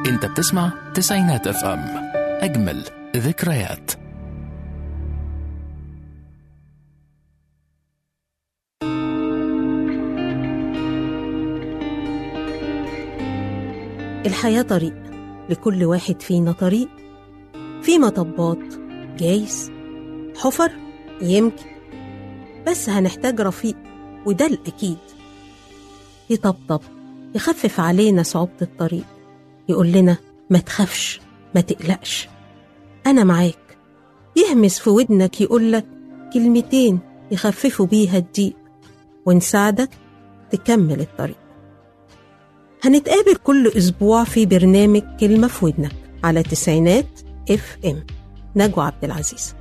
انت بتسمع تسعينات اف ام اجمل ذكريات الحياة طريق لكل واحد فينا طريق في مطبات جايز حفر يمكن بس هنحتاج رفيق وده الأكيد يطبطب يخفف علينا صعوبة الطريق يقول لنا ما تخافش ما تقلقش أنا معاك يهمس في ودنك يقولك كلمتين يخففوا بيها الضيق ونساعدك تكمل الطريق هنتقابل كل أسبوع في برنامج كلمة في ودنك على تسعينات اف ام نجوى عبد العزيز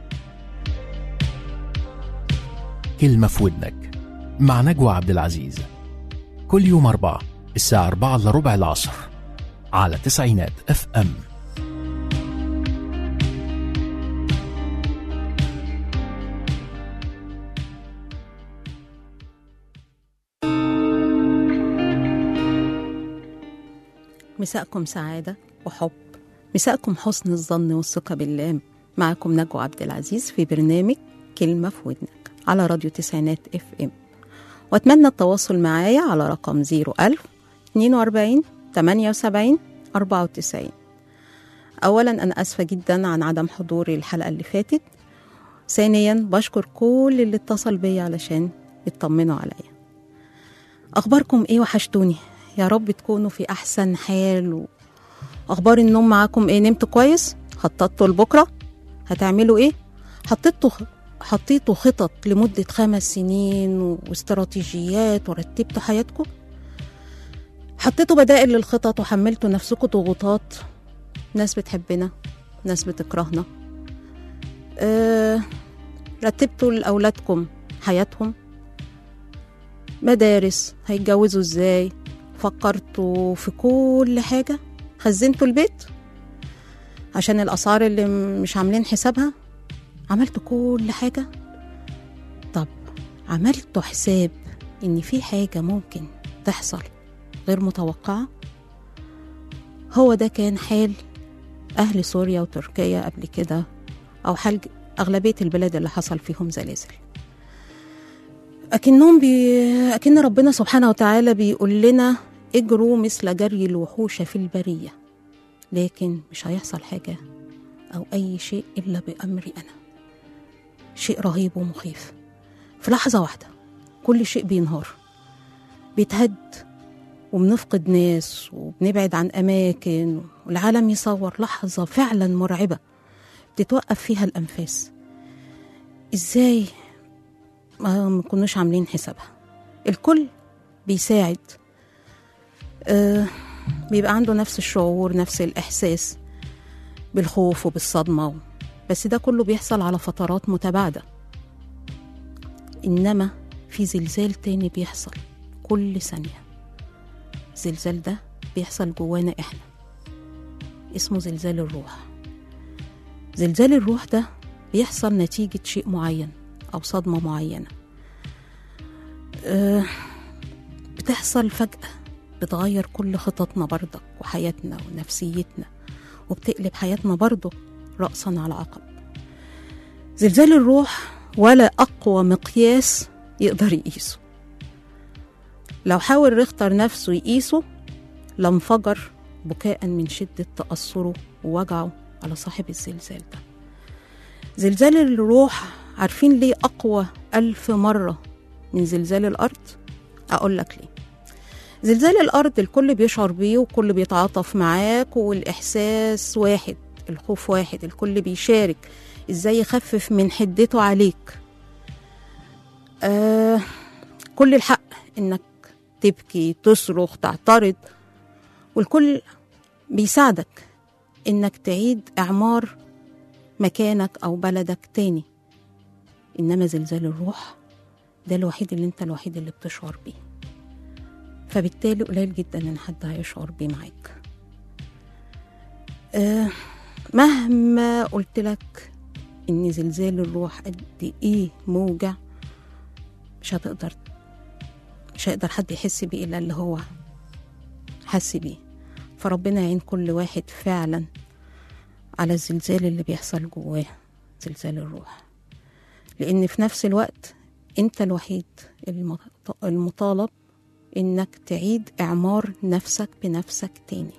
كلمة في ودنك مع نجوى عبد العزيز كل يوم أربعة الساعة أربعة إلا ربع العصر على تسعينات اف ام مساءكم سعادة وحب مساءكم حسن الظن والثقة بالله معكم نجوى عبد العزيز في برنامج كلمة في ودنك على راديو تسعينات اف ام واتمنى التواصل معايا على رقم 01000 42 78 94 أولا أنا أسفة جدا عن عدم حضوري الحلقة اللي فاتت ثانيا بشكر كل اللي اتصل بيا علشان يطمنوا عليا أخباركم إيه وحشتوني يا رب تكونوا في أحسن حال وأخبار النوم معاكم إيه نمتوا كويس خططتوا لبكرة هتعملوا إيه حطيتوا حطيتوا خطط لمدة خمس سنين واستراتيجيات ورتبتوا حياتكم حطيتوا بدائل للخطط وحملتوا نفسكم ضغوطات ناس بتحبنا ناس بتكرهنا أه رتبتوا لأولادكم حياتهم مدارس هيتجوزوا ازاي فكرتوا في كل حاجة خزنتوا البيت عشان الأسعار اللي مش عاملين حسابها عملتوا كل حاجة طب عملتوا حساب إن في حاجة ممكن تحصل غير متوقعة هو ده كان حال أهل سوريا وتركيا قبل كده أو حال أغلبية البلاد اللي حصل فيهم زلازل أكنهم بي... أكن ربنا سبحانه وتعالى بيقول لنا اجروا مثل جري الوحوش في البرية لكن مش هيحصل حاجة أو أي شيء إلا بأمري أنا شيء رهيب ومخيف في لحظة واحدة كل شيء بينهار بيتهد وبنفقد ناس وبنبعد عن أماكن والعالم يصور لحظة فعلا مرعبة بتتوقف فيها الأنفاس إزاي ما كناش عاملين حسابها الكل بيساعد آه بيبقى عنده نفس الشعور نفس الإحساس بالخوف وبالصدمة بس ده كله بيحصل على فترات متباعدة إنما في زلزال تاني بيحصل كل ثانية الزلزال ده بيحصل جوانا إحنا اسمه زلزال الروح زلزال الروح ده بيحصل نتيجة شيء معين أو صدمة معينة أه بتحصل فجأة بتغير كل خططنا برضك وحياتنا ونفسيتنا وبتقلب حياتنا برضه رأسا على عقب زلزال الروح ولا أقوى مقياس يقدر يقيسه لو حاول ريختر نفسه يقيسه لانفجر بكاء من شدة تأثره ووجعه على صاحب الزلزال ده زلزال الروح عارفين ليه أقوى ألف مرة من زلزال الأرض؟ أقول لك ليه زلزال الأرض الكل بيشعر بيه والكل بيتعاطف معاك والإحساس واحد الخوف واحد الكل بيشارك إزاي يخفف من حدته عليك آه كل الحق إنك تبكي تصرخ تعترض والكل بيساعدك إنك تعيد إعمار مكانك أو بلدك تاني إنما زلزال الروح ده الوحيد اللي أنت الوحيد اللي بتشعر بيه فبالتالي قليل جدا إن حد هيشعر بيه معاك آه مهما قلت لك إن زلزال الروح قد إيه موجع مش هتقدر مش هيقدر حد يحس بيه إلا اللي هو حس بيه فربنا يعين كل واحد فعلا على الزلزال اللي بيحصل جواه زلزال الروح لأن في نفس الوقت أنت الوحيد المط- المطالب إنك تعيد إعمار نفسك بنفسك تاني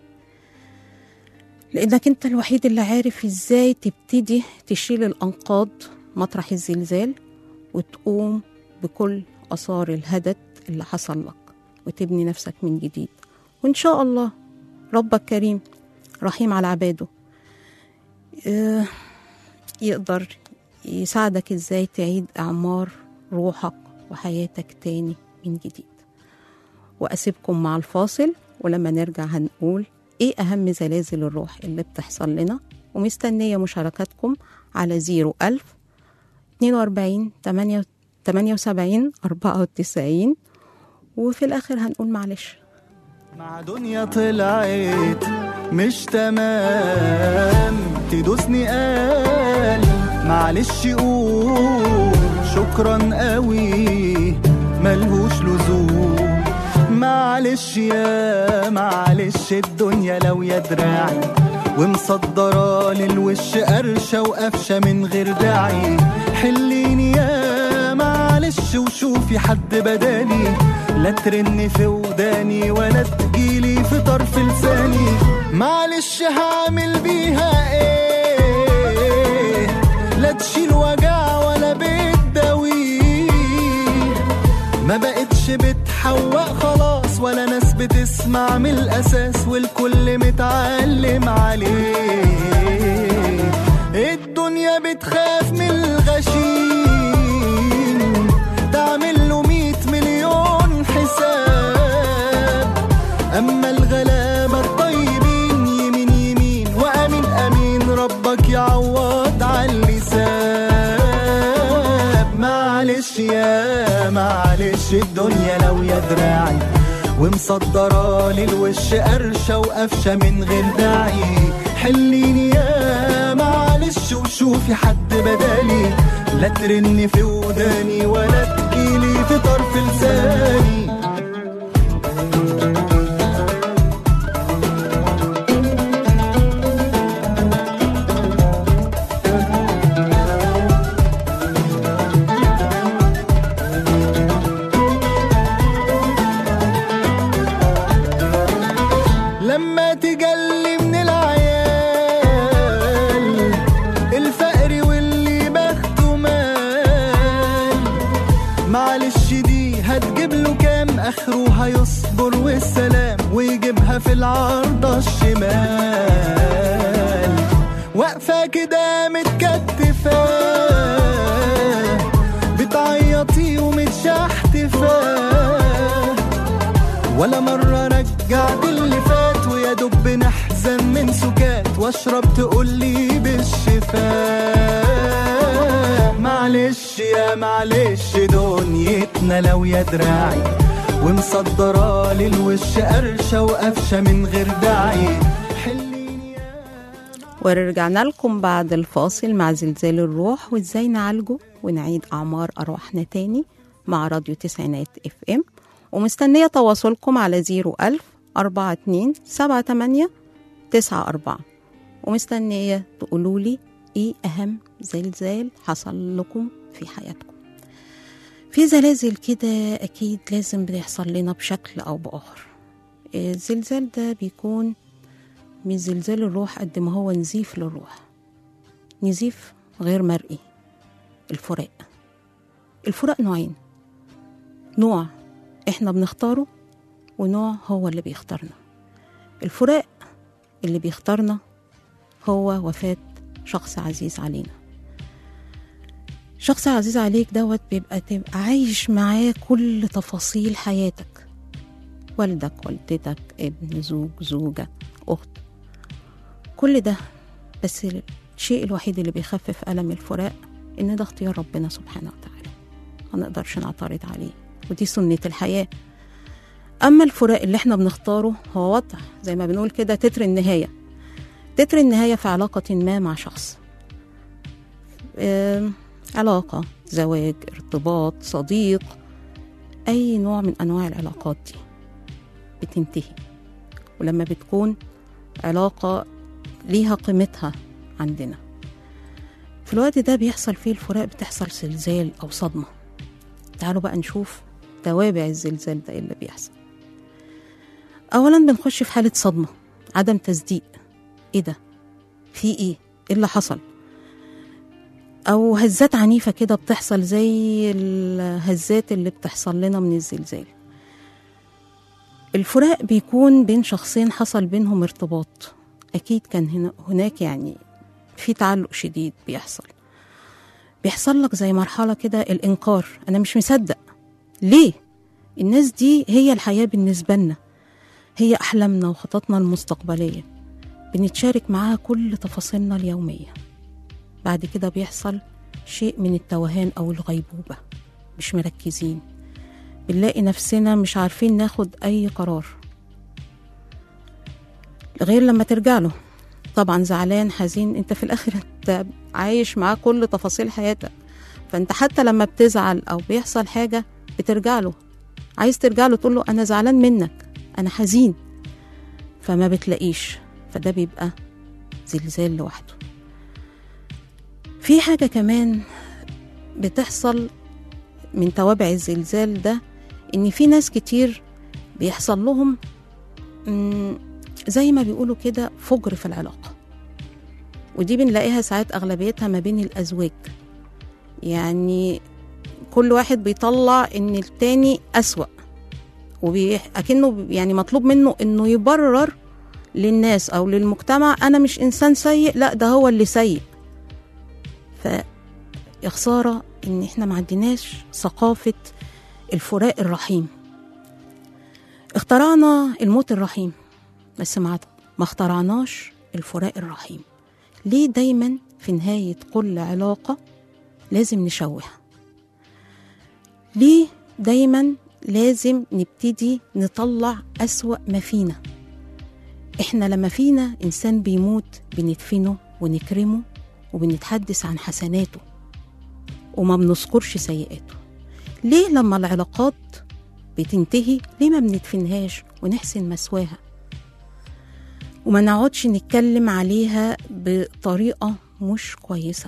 لأنك أنت الوحيد اللي عارف إزاي تبتدي تشيل الأنقاض مطرح الزلزال وتقوم بكل آثار الهدد اللي حصل لك وتبني نفسك من جديد وإن شاء الله ربك كريم رحيم على عباده آه، يقدر يساعدك إزاي تعيد إعمار روحك وحياتك تاني من جديد وأسيبكم مع الفاصل ولما نرجع هنقول إيه أهم زلازل الروح اللي بتحصل لنا ومستنية مشاركاتكم على 01000 42 78 94 وفي الآخر هنقول معلش مع دنيا طلعت مش تمام تدوسني قال معلش قول شكرا قوي ملهوش لزوم معلش يا معلش الدنيا لو يا دراعي ومصدرة للوش قرشة وقفشة من غير داعي حليني يا معلش وشوفي حد بدالي لا ترن في وداني ولا تجيلي في طرف لساني معلش هعمل بيها ايه لا تشيل وجع ولا بتداويه ما بقتش بتحوق خلاص ولا ناس بتسمع من الاساس والكل متعلم عليه الدنيا بتخاف من الغشيم تعمل له مية مليون حساب اما الغلابة الطيبين يمين يمين وامين امين ربك يعوض على اللسان معلش يا معلش الدنيا لو يا دراعي ومصدرة للوش قرشة وقفشة من غير داعي حليني يا معلش وشوفي حد بدالي لا ترن في وداني ولا تجيلي في طرف لساني لما تجلي من العيال الفقر واللي بخته مال معلش دي هتجيب له كام اخره هيصبر والسلام ويجيبها في العارضة الشمال واقفة كده متكتفة بتعيطي ومتشحتفة ولا مرة رجعت اللي فات ويا دب نحزن من سكات واشرب تقولي بالشفاء معلش يا معلش دنيتنا لو يا دراعي ومصدرة للوش قرشة وقفشة من غير داعي حليني يا ورجعنا لكم بعد الفاصل مع زلزال الروح وازاي نعالجه ونعيد أعمار أرواحنا تاني مع راديو تسعينات اف ام ومستنية تواصلكم على 01000 42 78 94 ومستنية تقولولي ايه أهم زلزال حصل لكم في حياتكم في زلازل كده أكيد لازم بيحصل لنا بشكل أو بآخر الزلزال ده بيكون مش زلزال الروح قد ما هو نزيف للروح نزيف غير مرئي الفراق الفراق نوعين نوع احنا بنختاره ونوع هو اللي بيختارنا الفراق اللي بيختارنا هو وفاة شخص عزيز علينا شخص عزيز عليك دوت بيبقى تبقى عايش معاه كل تفاصيل حياتك والدك والدتك ابن زوج زوجة أخت كل ده بس الشيء الوحيد اللي بيخفف ألم الفراق إن ده اختيار ربنا سبحانه وتعالى ما نقدرش نعترض عليه ودي سنة الحياة أما الفراق اللي احنا بنختاره هو واضح زي ما بنقول كده تتر النهاية تتر النهاية في علاقة ما مع شخص آم، علاقة زواج ارتباط صديق أي نوع من أنواع العلاقات دي بتنتهي ولما بتكون علاقة ليها قيمتها عندنا في الوقت ده بيحصل فيه الفراق بتحصل زلزال أو صدمة تعالوا بقى نشوف توابع الزلزال ده إيه اللي بيحصل أولا بنخش في حالة صدمة عدم تصديق إيه ده في إيه إيه اللي حصل أو هزات عنيفة كده بتحصل زي الهزات اللي بتحصل لنا من الزلزال الفراق بيكون بين شخصين حصل بينهم ارتباط أكيد كان هنا هناك يعني في تعلق شديد بيحصل بيحصل لك زي مرحلة كده الإنكار أنا مش مصدق ليه؟ الناس دي هي الحياة بالنسبة لنا هي أحلامنا وخططنا المستقبلية بنتشارك معاها كل تفاصيلنا اليومية بعد كده بيحصل شيء من التوهان أو الغيبوبة مش مركزين بنلاقي نفسنا مش عارفين ناخد أي قرار غير لما ترجع له طبعا زعلان حزين انت في الاخر انت عايش معاه كل تفاصيل حياتك فانت حتى لما بتزعل او بيحصل حاجه بترجع له عايز ترجع له تقول له انا زعلان منك انا حزين فما بتلاقيش فده بيبقى زلزال لوحده في حاجه كمان بتحصل من توابع الزلزال ده ان في ناس كتير بيحصل لهم مم، زي ما بيقولوا كده فجر في العلاقة ودي بنلاقيها ساعات أغلبيتها ما بين الأزواج يعني كل واحد بيطلع إن التاني أسوأ وأكنه يعني مطلوب منه إنه يبرر للناس أو للمجتمع أنا مش إنسان سيء لا ده هو اللي سيء فيا خسارة إن إحنا ما عندناش ثقافة الفراق الرحيم اخترعنا الموت الرحيم بس ما ما اخترعناش الفراق الرحيم ليه دايما في نهاية كل علاقة لازم نشوه ليه دايما لازم نبتدي نطلع أسوأ ما فينا احنا لما فينا إنسان بيموت بندفنه ونكرمه وبنتحدث عن حسناته وما بنذكرش سيئاته ليه لما العلاقات بتنتهي ليه ما بندفنهاش ونحسن مسواها وما نقعدش نتكلم عليها بطريقة مش كويسة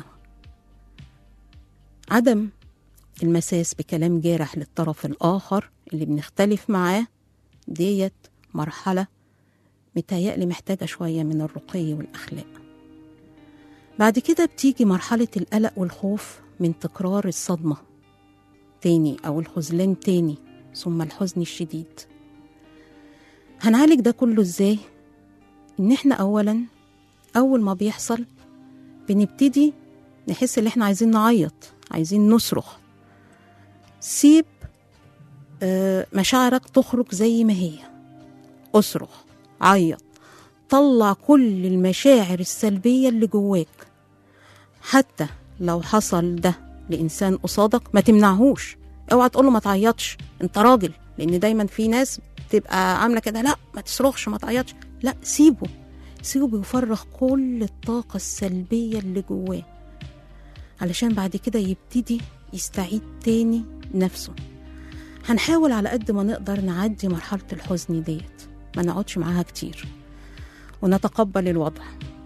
عدم المساس بكلام جارح للطرف الآخر اللي بنختلف معاه ديت مرحلة متهيألي محتاجة شوية من الرقي والأخلاق بعد كده بتيجي مرحلة القلق والخوف من تكرار الصدمة تاني أو الخذلان تاني ثم الحزن الشديد هنعالج ده كله ازاي؟ ان احنا اولا اول ما بيحصل بنبتدي نحس ان احنا عايزين نعيط عايزين نصرخ سيب آه، مشاعرك تخرج زي ما هي اصرخ عيط طلع كل المشاعر السلبية اللي جواك حتى لو حصل ده لإنسان قصادك ما تمنعهوش اوعى تقوله ما تعيطش انت راجل لان دايما في ناس بتبقى عامله كده لا ما تصرخش ما تعيطش لا سيبه سيبه يفرغ كل الطاقة السلبية اللي جواه علشان بعد كده يبتدي يستعيد تاني نفسه هنحاول على قد ما نقدر نعدي مرحلة الحزن ديت ما نقعدش معاها كتير ونتقبل الوضع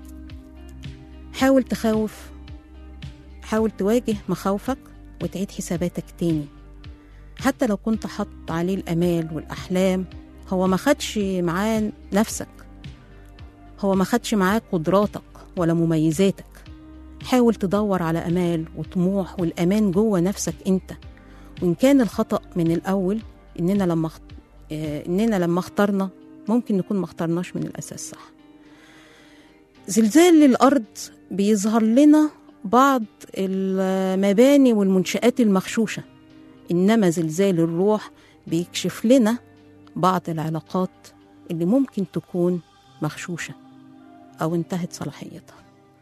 حاول تخاوف حاول تواجه مخاوفك وتعيد حساباتك تاني حتى لو كنت حط عليه الامال والاحلام هو ما خدش معاه نفسك هو ما خدش معاه قدراتك ولا مميزاتك حاول تدور على امال وطموح والامان جوه نفسك انت وان كان الخطا من الاول اننا لما اخت... آه، اننا لما اخترنا ممكن نكون ما اخترناش من الاساس صح زلزال الارض بيظهر لنا بعض المباني والمنشآت المغشوشه انما زلزال الروح بيكشف لنا بعض العلاقات اللي ممكن تكون مغشوشه او انتهت صلاحيتها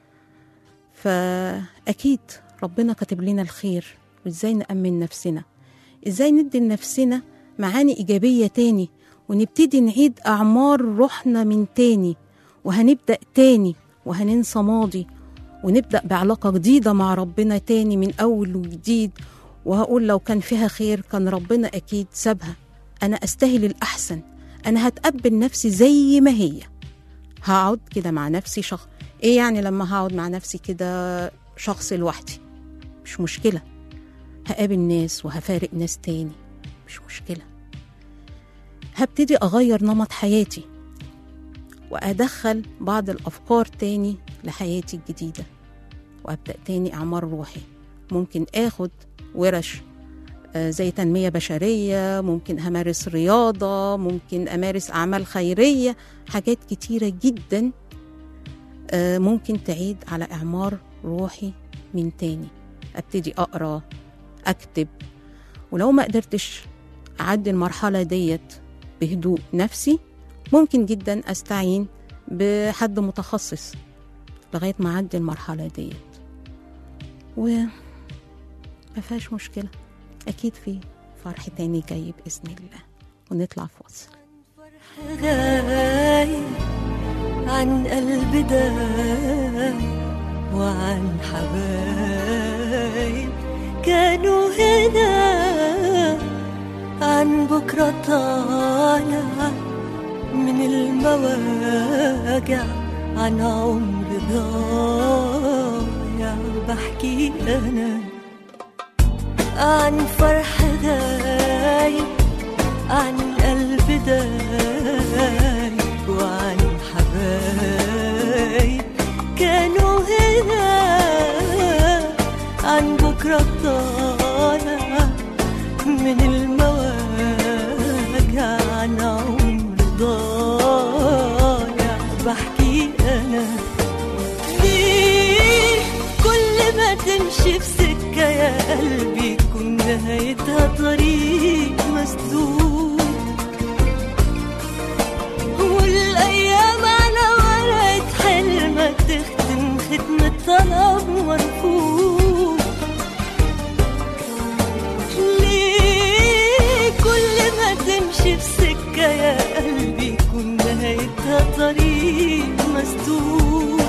فاكيد ربنا كاتب لنا الخير وازاي نامن نفسنا ازاي ندي لنفسنا معاني ايجابيه تاني ونبتدي نعيد اعمار روحنا من تاني وهنبدا تاني وهننسى ماضي ونبدا بعلاقه جديده مع ربنا تاني من اول وجديد وهقول لو كان فيها خير كان ربنا اكيد سابها انا استاهل الاحسن انا هتقبل نفسي زي ما هي هقعد كده مع نفسي شخص ايه يعني لما هقعد مع نفسي كده شخص لوحدي مش مشكلة هقابل ناس وهفارق ناس تاني مش مشكلة هبتدي أغير نمط حياتي وأدخل بعض الأفكار تاني لحياتي الجديدة وأبدأ تاني إعمار روحي ممكن آخد ورش آه، زي تنمية بشرية ممكن همارس رياضة ممكن أمارس أعمال خيرية حاجات كتيرة جدا آه، ممكن تعيد على إعمار روحي من تاني أبتدي أقرأ أكتب ولو ما قدرتش أعدي المرحلة ديت بهدوء نفسي ممكن جدا أستعين بحد متخصص لغاية ما أعدي المرحلة ديت و ما فيهاش مشكلة أكيد في فرح تاني جاي بإذن الله ونطلع فاصل غايب عن قلب دايب وعن حبايب كانوا هنا عن بكرة طالع من المواجع عن عمر ضايع بحكي أنا عن فرح غايب عن قلب دايب وعن حبايب كانوا هنا عن بكرة طالع من المواجع عن عمر ضايع بحكي أنا ليه كل ما تمشي في سكة يا قلبي تكون نهايتها طريق مسدود والأيام على ورقة حلمك تختم ختمة طلب مرفوض ليه كل ما تمشي في سكة يا قلبي يكون نهايتها طريق مسدود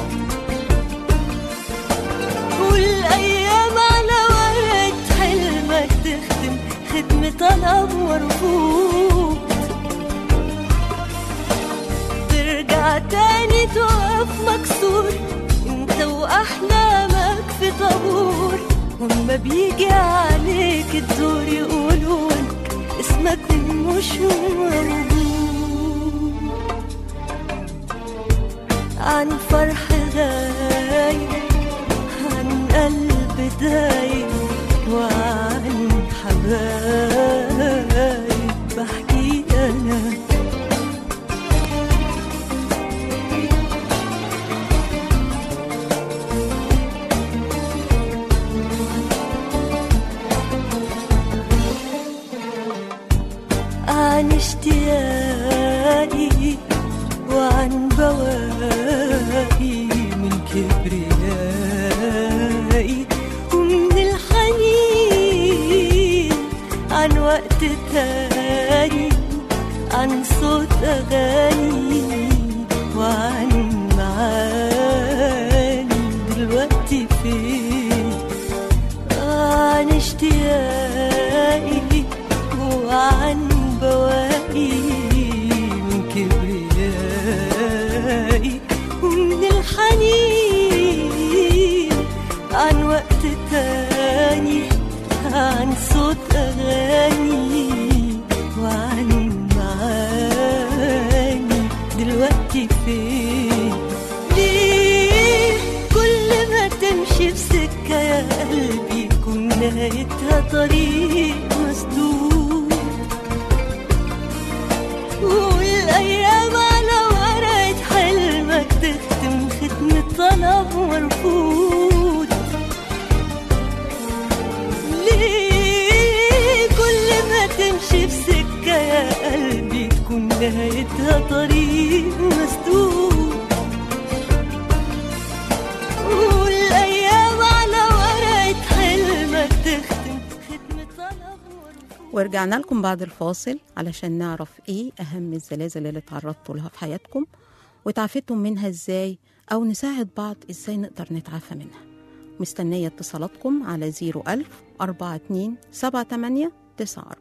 والأيام على ورقة حلمك تختم ختم طلب مرفوض ترجع تاني تقف مكسور انت واحلامك في طابور وما بيجي عليك الدور يقولوا لك اسمك مش موجود عن فرح غايب عن قلب دايب وعن حبايب بحكي انا عن اشتياقي وعن بواقي من كبريائي ومن الحنين عن وقت تاني عن صوت أغاني وعن معاني دلوقتي فين عن اشتياقي وعن بواقي من كبريائي ومن الحنين عن وقت تاني عن صوت أغاني وعن معاني دلوقتي فين ليه كل ما تمشي في سكة يا قلبي يكون نهايتها طريق مسدود والأيام على ورقة حلمك تختم ختم طلب مرفوض ليه كل ما تمشي في سكة يا قلبي تكون نهايتها طريق مسدود والأيام على ورقة حلمك تختم ختم طلب مرفوض ورجعنا لكم بعد الفاصل علشان نعرف ايه اهم الزلازل اللي تعرضتوا لها في حياتكم وتعافيتم منها ازاي او نساعد بعض ازاي نقدر نتعافى منها مستنية اتصالاتكم على 01000 42 78 94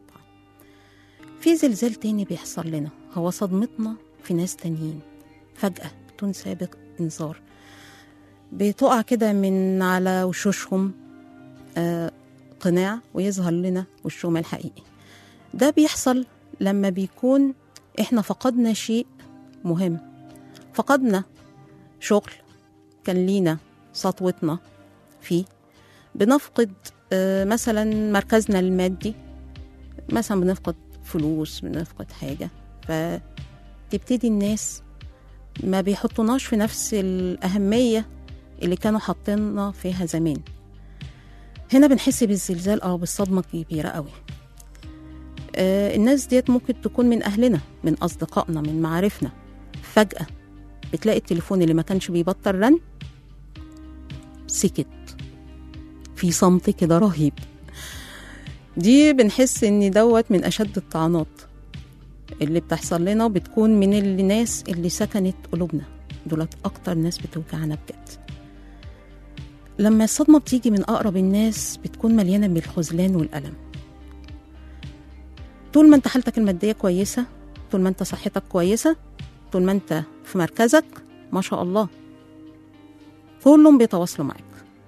في زلزال تاني بيحصل لنا هو صدمتنا في ناس تانيين فجأة بدون سابق إنذار بتقع كده من على وشوشهم آه قناع ويظهر لنا وشهم الحقيقي ده بيحصل لما بيكون احنا فقدنا شيء مهم فقدنا شغل كان لينا سطوتنا فيه بنفقد آه، مثلا مركزنا المادي مثلا بنفقد فلوس بنفقد حاجة فتبتدي الناس ما بيحطوناش في نفس الأهمية اللي كانوا حاطيننا فيها زمان هنا بنحس بالزلزال أو بالصدمة الكبيرة قوي آه، الناس ديت ممكن تكون من أهلنا من أصدقائنا من معارفنا فجأة بتلاقي التليفون اللي ما كانش بيبطل رن سكت في صمت كده رهيب دي بنحس ان دوت من اشد الطعنات اللي بتحصل لنا بتكون من الناس اللي سكنت قلوبنا دولت اكتر ناس بتوجعنا بجد لما الصدمة بتيجي من أقرب الناس بتكون مليانة بالخذلان والألم طول ما انت حالتك المادية كويسة طول ما انت صحتك كويسة طول ما انت في مركزك ما شاء الله كلهم بيتواصلوا معاك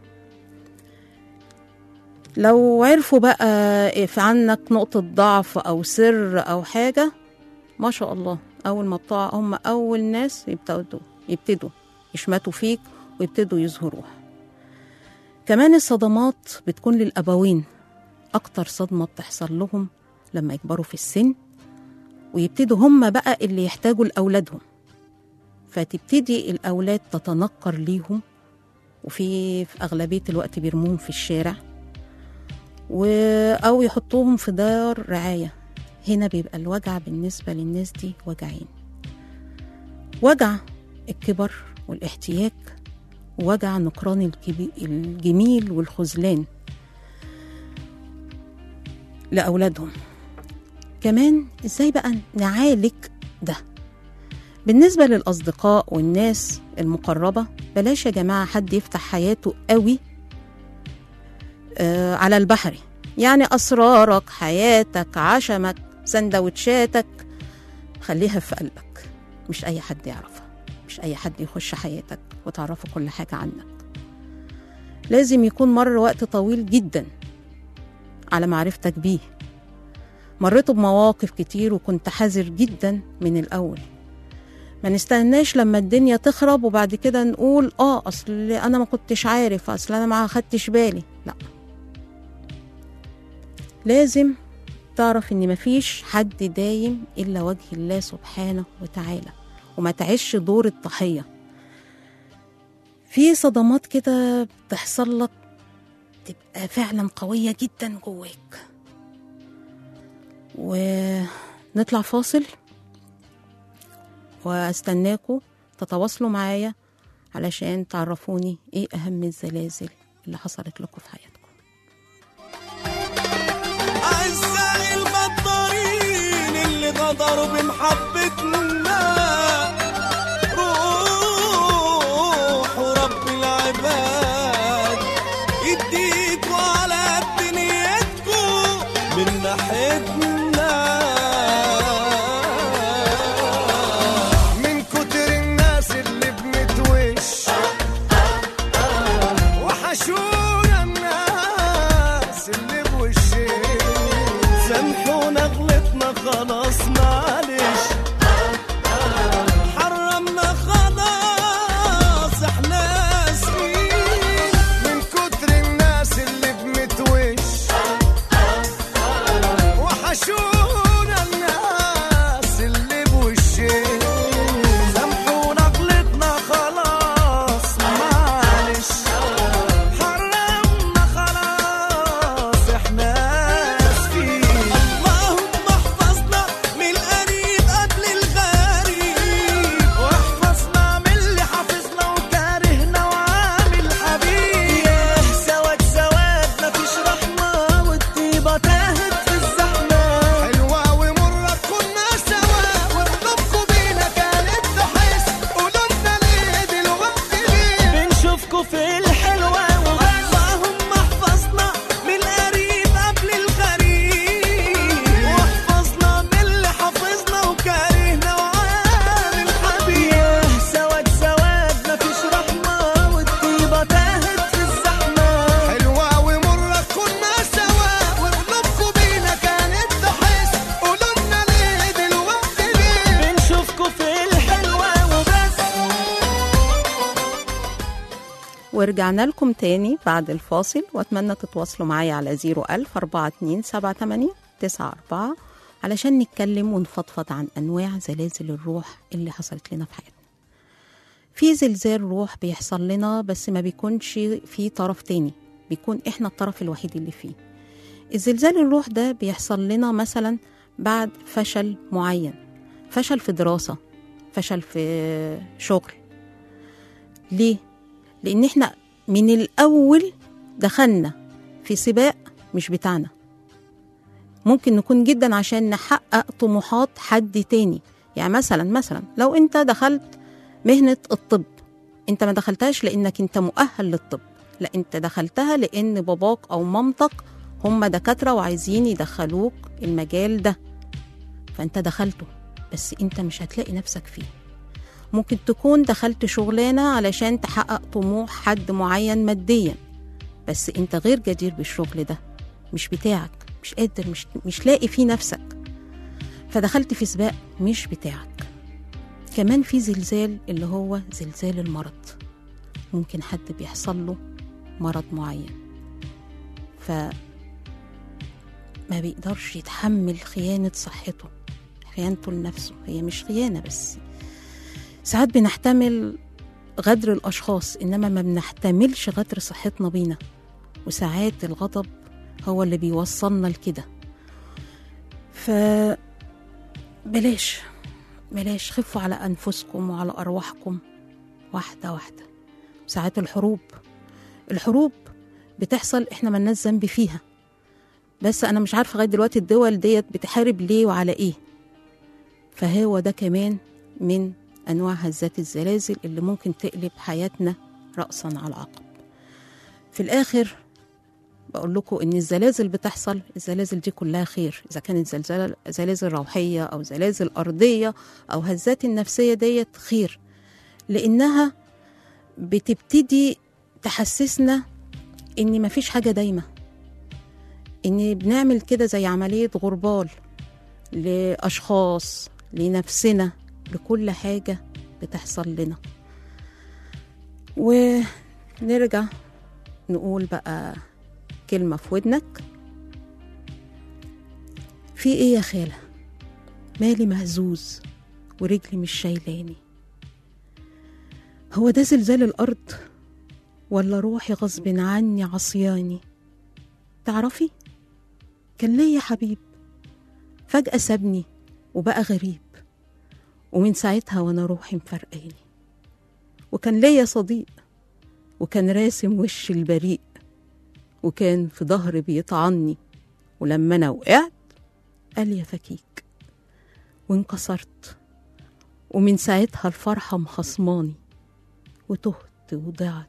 لو عرفوا بقى في عنك نقطة ضعف أو سر أو حاجة ما شاء الله أول ما بتقع هم أول ناس يبتدوا يبتدوا يشمتوا فيك ويبتدوا يظهروها كمان الصدمات بتكون للأبوين أكتر صدمة بتحصل لهم لما يكبروا في السن ويبتدوا هم بقى اللي يحتاجوا لأولادهم فتبتدي الأولاد تتنكر ليهم وفي في أغلبية الوقت بيرموهم في الشارع و... أو يحطوهم في دار رعاية هنا بيبقى الوجع بالنسبة للناس دي وجعين وجع الكبر والاحتياج ووجع نكران الكبي... الجميل والخذلان لأولادهم كمان ازاي بقى نعالج ده بالنسبة للأصدقاء والناس المقربة بلاش يا جماعة حد يفتح حياته قوي آه على البحري يعني أسرارك حياتك عشمك سندوتشاتك خليها في قلبك مش أي حد يعرفها مش أي حد يخش حياتك وتعرفه كل حاجة عنك لازم يكون مر وقت طويل جدا على معرفتك بيه مريت بمواقف كتير وكنت حذر جدا من الأول ما نستناش لما الدنيا تخرب وبعد كده نقول اه اصل انا ما كنتش عارف اصل انا ما خدتش بالي لا لازم تعرف ان مفيش حد دايم الا وجه الله سبحانه وتعالى وما تعيش دور الضحيه في صدمات كده بتحصل لك تبقى فعلا قويه جدا جواك ونطلع فاصل واستناكوا تتواصلوا معايا علشان تعرفوني ايه اهم الزلازل اللي حصلت لكم في حياتكم أعزائي الغدارين اللي غدروا بمحبتنا روحوا رب العباد يديكوا على قد نيتكوا من ناحيتنا من كتر الناس اللي بنتوش وحشونا الناس اللي بوشين سامحونا غلطنا خلاص معلش ورجعنا لكم تاني بعد الفاصل واتمنى تتواصلوا معايا على 01000 4278 94 علشان نتكلم ونفضفض عن انواع زلازل الروح اللي حصلت لنا في حياتنا في زلزال روح بيحصل لنا بس ما بيكونش في طرف تاني بيكون احنا الطرف الوحيد اللي فيه الزلزال الروح ده بيحصل لنا مثلا بعد فشل معين فشل في دراسة فشل في شغل ليه؟ لأن احنا من الأول دخلنا في سباق مش بتاعنا ممكن نكون جدا عشان نحقق طموحات حد تاني يعني مثلا مثلا لو انت دخلت مهنة الطب انت ما دخلتهاش لانك انت مؤهل للطب لا انت دخلتها لان باباك او مامتك هم دكاترة وعايزين يدخلوك المجال ده فانت دخلته بس انت مش هتلاقي نفسك فيه ممكن تكون دخلت شغلانة علشان تحقق طموح حد معين ماديا بس انت غير جدير بالشغل ده مش بتاعك مش قادر مش, مش لاقي فيه نفسك فدخلت في سباق مش بتاعك كمان في زلزال اللي هو زلزال المرض ممكن حد بيحصل له مرض معين ف ما بيقدرش يتحمل خيانة صحته خيانته لنفسه هي مش خيانة بس ساعات بنحتمل غدر الأشخاص إنما ما بنحتملش غدر صحتنا بينا وساعات الغضب هو اللي بيوصلنا لكده ف بلاش بلاش خفوا على أنفسكم وعلى أرواحكم واحدة واحدة ساعات الحروب الحروب بتحصل احنا ملناش ذنب فيها بس انا مش عارفه لغايه دلوقتي الدول ديت بتحارب ليه وعلى ايه فهو ده كمان من انواع هزات الزلازل اللي ممكن تقلب حياتنا راسا على عقب في الاخر بقول لكم ان الزلازل بتحصل الزلازل دي كلها خير اذا كانت زلزال زلازل روحيه او زلازل ارضيه او هزات النفسيه ديت خير لانها بتبتدي تحسسنا ان مفيش حاجه دايمه ان بنعمل كده زي عمليه غربال لاشخاص لنفسنا لكل حاجه بتحصل لنا ونرجع نقول بقى كلمه في ودنك في ايه يا خاله مالي مهزوز ورجلي مش شايلاني هو ده زلزال الارض ولا روحي غصب عني عصياني تعرفي كان ليا حبيب فجأة سابني وبقى غريب ومن ساعتها وانا روحي مفرقاني وكان ليا صديق وكان راسم وش البريء وكان في ظهري بيطعني ولما انا وقعت قال يا فكيك وانكسرت ومن ساعتها الفرحة مخصماني وتهت وضعت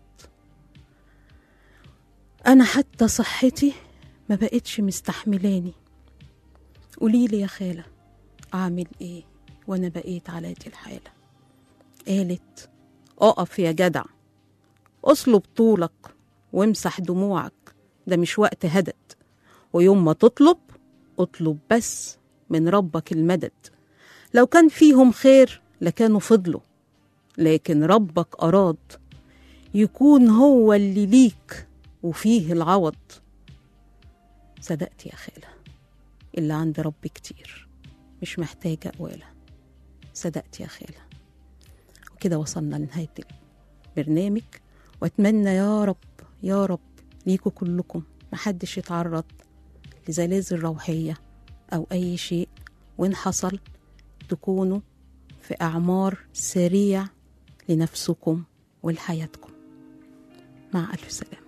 أنا حتى صحتي ما بقتش مستحملاني قوليلي يا خالة أعمل إيه وأنا بقيت على دي الحالة قالت أقف يا جدع أصلب طولك وامسح دموعك ده مش وقت هدد ويوم ما تطلب اطلب بس من ربك المدد لو كان فيهم خير لكانوا فضلوا لكن ربك أراد يكون هو اللي ليك وفيه العوض صدقت يا خالة اللي عند ربي كتير مش محتاجة أقوالة صدقت يا خالة وكده وصلنا لنهاية البرنامج وأتمنى يا رب يا رب ليكوا كلكم محدش يتعرض لزلازل روحية أو أي شيء وإن حصل تكونوا في أعمار سريع لنفسكم ولحياتكم مع ألف سلامة